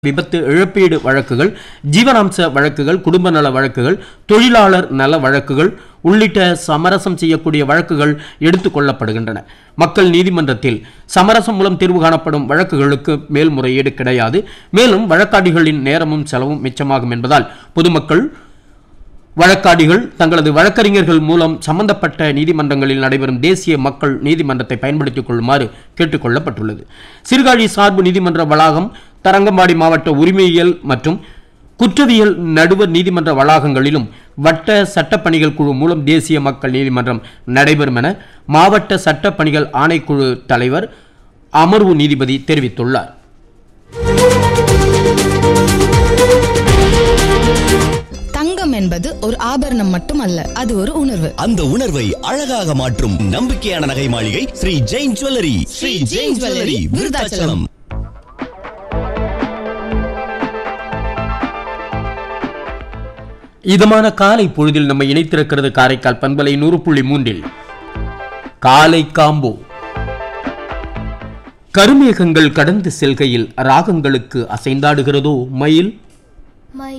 விபத்து இழப்பீடு வழக்குகள் ஜீவனாம்ச வழக்குகள் குடும்ப நல வழக்குகள் தொழிலாளர் நல வழக்குகள் உள்ளிட்ட சமரசம் செய்யக்கூடிய வழக்குகள் எடுத்துக் கொள்ளப்படுகின்றன மக்கள் நீதிமன்றத்தில் சமரசம் மூலம் தீர்வு காணப்படும் வழக்குகளுக்கு மேல்முறையீடு கிடையாது மேலும் வழக்காடிகளின் நேரமும் செலவும் மிச்சமாகும் என்பதால் பொதுமக்கள் வழக்காடிகள் தங்களது வழக்கறிஞர்கள் மூலம் சம்பந்தப்பட்ட நீதிமன்றங்களில் நடைபெறும் தேசிய மக்கள் நீதிமன்றத்தை பயன்படுத்திக் கொள்ளுமாறு கேட்டுக்கொள்ளப்பட்டுள்ளது சீர்காழி சார்பு நீதிமன்ற வளாகம் தரங்கம்பாடி மாவட்ட உரிமையியல் மற்றும் குற்றவியல் நடுவர் நீதிமன்ற வளாகங்களிலும் வட்ட சட்டப்பணிகள் குழு மூலம் தேசிய மக்கள் நீதிமன்றம் நடைபெறும் என மாவட்ட சட்டப்பணிகள் ஆணைக்குழு தலைவர் அமர்வு நீதிபதி தெரிவித்துள்ளார் தங்கம் என்பது ஒரு ஆபரணம் மட்டுமல்ல அது ஒரு உணர்வு அந்த உணர்வை அழகாக மாற்றும் நம்பிக்கையான நகை மாளிகை ஸ்ரீ ஜெயின் ஜுவல்லரி ஸ்ரீ ஜெயின் ஜுவல்லரி விருதாச்சலம் இதமான காலை பொழுதில் நம்ம இணைத்திருக்கிறது காரைக்கால் பண்பலை நூறு புள்ளி மூன்றில் காலை காம்போ கருமேகங்கள் கடந்து செல்கையில் ராகங்களுக்கு அசைந்தாடுகிறதோ மயில்